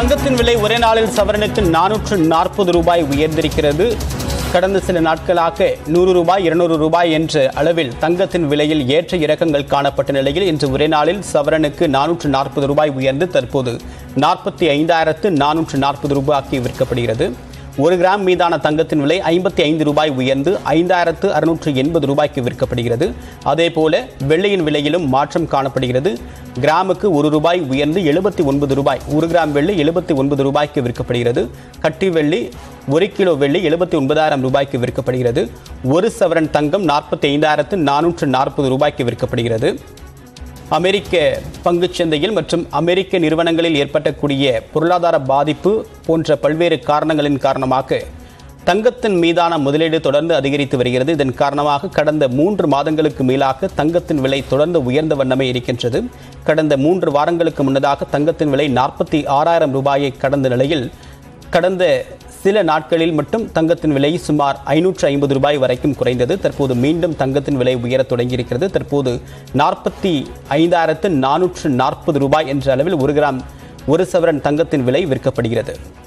தங்கத்தின் விலை ஒரே நாளில் சவரனுக்கு நானூற்று நாற்பது ரூபாய் உயர்ந்திருக்கிறது கடந்த சில நாட்களாக நூறு ரூபாய் இருநூறு ரூபாய் என்ற அளவில் தங்கத்தின் விலையில் ஏற்ற இறக்கங்கள் காணப்பட்ட நிலையில் இன்று ஒரே நாளில் சவரனுக்கு நானூற்று நாற்பது ரூபாய் உயர்ந்து தற்போது நாற்பத்தி ஐந்தாயிரத்து நானூற்று நாற்பது ரூபாய்க்கு விற்கப்படுகிறது ஒரு கிராம் மீதான தங்கத்தின் விலை ஐம்பத்தி ஐந்து ரூபாய் உயர்ந்து ஐந்தாயிரத்து அறுநூற்று எண்பது ரூபாய்க்கு விற்கப்படுகிறது அதேபோல வெள்ளியின் விலையிலும் மாற்றம் காணப்படுகிறது கிராமுக்கு ஒரு ரூபாய் உயர்ந்து எழுபத்தி ஒன்பது ரூபாய் ஒரு கிராம் வெள்ளி எழுபத்தி ஒன்பது ரூபாய்க்கு விற்கப்படுகிறது கட்டி வெள்ளி ஒரு கிலோ வெள்ளி எழுபத்தி ஒன்பதாயிரம் ரூபாய்க்கு விற்கப்படுகிறது ஒரு சவரன் தங்கம் நாற்பத்தி ஐந்தாயிரத்து நானூற்று நாற்பது ரூபாய்க்கு விற்கப்படுகிறது அமெரிக்க பங்குச் சந்தையில் மற்றும் அமெரிக்க நிறுவனங்களில் ஏற்பட்டக்கூடிய பொருளாதார பாதிப்பு போன்ற பல்வேறு காரணங்களின் காரணமாக தங்கத்தின் மீதான முதலீடு தொடர்ந்து அதிகரித்து வருகிறது இதன் காரணமாக கடந்த மூன்று மாதங்களுக்கு மேலாக தங்கத்தின் விலை தொடர்ந்து உயர்ந்த வண்ணமே இருக்கின்றது கடந்த மூன்று வாரங்களுக்கு முன்னதாக தங்கத்தின் விலை நாற்பத்தி ஆறாயிரம் ரூபாயை கடந்த நிலையில் கடந்த சில நாட்களில் மட்டும் தங்கத்தின் விலை சுமார் ஐநூற்று ஐம்பது ரூபாய் வரைக்கும் குறைந்தது தற்போது மீண்டும் தங்கத்தின் விலை உயரத் தொடங்கியிருக்கிறது தற்போது நாற்பத்தி ஐந்தாயிரத்து நானூற்று நாற்பது ரூபாய் என்ற அளவில் ஒரு கிராம் ஒரு சவரன் தங்கத்தின் விலை விற்கப்படுகிறது